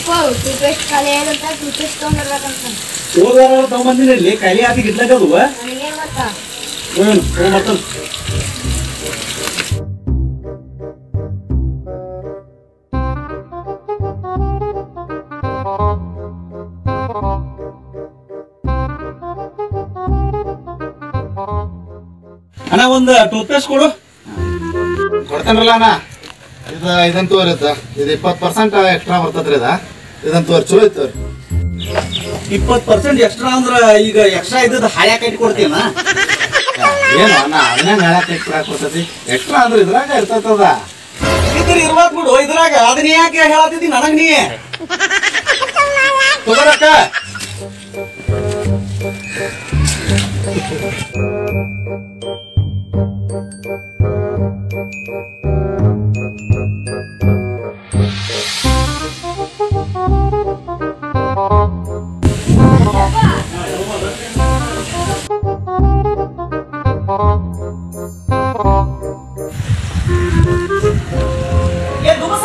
ಅಪ್ಪ ಟೂಪೇಸ್ಟ್ ಖಾಲಿ ಆಗಂತ ಟೂಪೇಸ್ಟ್ ತೊಗೊಂಡಿರ್ಬೇಕಂತ ಹೋದಾರ ತಗೊಂಬಂದಿನಲ್ಲಿ ಕೈಲಿ ಹಾಕಿ ಗಿಡ್ಲಾಗದು ನನಗೇನ್ ಗೊತ್ತಾ ಏನು ತೊಗೊಂಬರ್ತಾನ ಅಣ್ಣ ಒಂದು ಟೂತ್ ಪೇಸ್ಟ್ ಕೊಡು ಕೊಡ್ತೇನ್ರಲ್ಲ ಅಣ್ಣ ಇದು ಇದನ್ ತೋರಿ ಇದು ಇದು ಇಪ್ಪತ್ತು ಪರ್ಸೆಂಟ್ ಎಕ್ಸ್ಟ್ರಾ ಬರ್ತದ್ರಿ ಇದ ಇದನ್ ತೋರಿ ಚಲೋ ಐತೆ ಇಪ್ಪತ್ತು ಪರ್ಸೆಂಟ್ ಎಕ್ಸ್ಟ್ರಾ ಅಂದ್ರ ಈಗ ಎಕ್ಸ್ಟ್ರಾ ಇದ್ದದ ಹಾಳ್ಯಾಕ ಇಟ್ಟು ಕೊಡ್ತೀನ ಏನು ಅಣ್ಣ ಅದನ್ನೇ ಹೇಳಕ್ ಎಕ್ಸ್ಟ್ರಾ ಕೊಡ್ತೈತಿ ಎಕ್ಸ್ಟ್ರಾ ಅಂದ್ರೆ ಇದ್ರಾಗ ಇರ್ತೈತದ ಇದ್ರ ಇರ್ವಾಕ್ ಬಿಡು ಇದ್ರಾಗ ಅದನ್ನ ಯಾಕೆ ಹೇಳತ್ತಿದ್ದಿ ನನಗ್ ನೀ ತಗೋರಕ್ಕ ಏ ದುಮಸ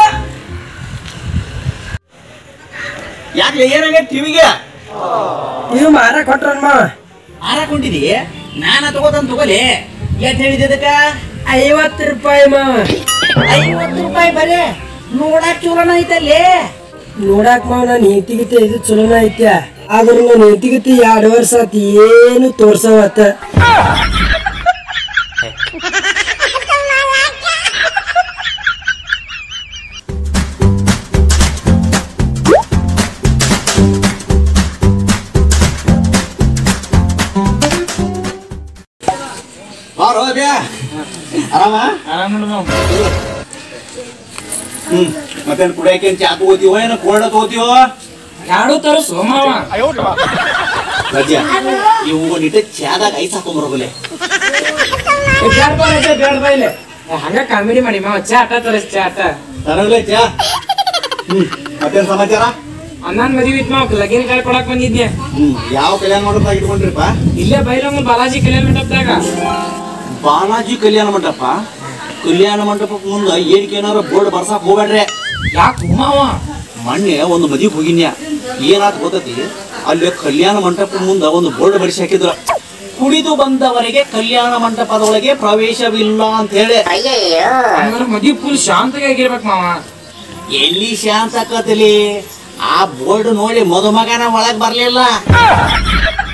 ಯಾಕೆ ಏನಾಗೈತೆ ಟಿವಿಗೆ ನೀವು ಮಾರ ಕೊಟ್ರನ್ ಮಾವ ಹಾರಾಕೊಂಡಿದಿ ನಾನ ತಗೋತಂತ ತಗೋಲಿ ಎಷ್ಟ್ ಹೇಳಿದೆ ಅದಕ್ಕ ಐವತ್ತು ರೂಪಾಯಿ ಮಾವ ಐವತ್ತು ರೂಪಾಯಿ ಬರೇ ನೋಡಾಕ್ ಚೂರನ ಐತಲ್ಲಿ ನೋಡಾಕ್ ಮಾವ ನಾನು ನೀತಿಗತಿ ಇದು ಚಲೋನ ಐತ್ಯ ಆದ್ರ ನಾನು ನೀತಿಗತಿ ಎರಡು ವರ್ಷ ಆತ್ ಏನು ತೋರ್ಸವತ್ತ ಬಾರೋ ಬ್ಯಾ ಆರಾಮ ಹ್ಮ್ ಮತ್ತೇನ್ ಕುಡಿಯಕ್ಕೆ ಚಾ ತಗೋತೀವೋ ಏನೋ ಕೋಲ್ಡ್ ತಗೋತೀವೋ ಎರಡು ತೋರ್ಸು ಮಾವ ರಜ್ಯ ಇವು ನಿಟ್ಟ ಚಾದಾಗ ಐಸ್ ಹಾಕೊಂಬರೋಗಲೆ ಹಂಗ ಕಾಮಿಡಿ ಮಾಡಿ ಮಾವ ಚಾ ಆಟ ತೋರಿಸ್ ಚಾ ಆಟ ತರಗಲೆ ಚಾ ಹ್ಮ್ ಮತ್ತೇನ್ ಸಮಾಚಾರ ಅಣ್ಣನ್ ಮದ್ವಿ ಇತ್ ಮಾವ ಲಗಿನ ಕಾರ್ಡ್ ಕೊಡಕ್ ಬಂದಿದ್ನೆ ಹ್ಮ್ ಯಾವ ಕಲ್ಯಾಣ ಮಂಟಪದಾಗ ಇಟ್ಕೊಂಡ್ರಿಪ್ಪ ಇಲ್ಲೇ ಬೈಲಂಗ ಬಾಲಾಜಿ ಕಲ್ಯಾಣ ಮಂಟಪದಾಗ ಬಾಲಾಜಿ ಕಲ್ಯಾಣ ಮಂಟಪ ಕಲ್ಯಾಣ ಮಂಟಪ ಮುಂದ ಏನಕ್ಕೆ ಏನಾರ ಬೋರ್ಡ್ ಬರ್ಸಾಕ್ ಹೋಗ್ಬೇಡ್ರಿ ಯಾಕೆ ಮಾವ ಮೊನ್ನೆ ಒಂದು ಮದಿಗೆ ಹೋಗಿನ್ಯ ಏನಾತ್ ಗೊತ್ತತಿ ಅಲ್ಲಿ ಕಲ್ಯಾಣ ಮಂಟಪ ಮುಂದ ಒಂದು ಬೋರ್ಡ್ ಬರೆಸಿ ಹಾಕಿದ್ರು ಕುಡಿದು ಬಂದವರಿಗೆ ಕಲ್ಯಾಣ ಮಂಟಪದೊಳಗೆ ಪ್ರವೇಶವಿಲ್ಲ ಅಂತ ಹೇಳಿ ಹಂಗಾರೆ ಮದ್ವಿ ಫುಲ್ ಶಾಂತಗೆ ಆಗಿರ್ಬೇಕು ಮಾವ ಎಲ್ಲಿ ಶಾಂತ ಆಕತಲಿ ಆ ಬೋರ್ಡ್ ನೋಡಿ ಮದುಮಗನ ಒಳಗ್ ಬರ್ಲಿಲ್ಲ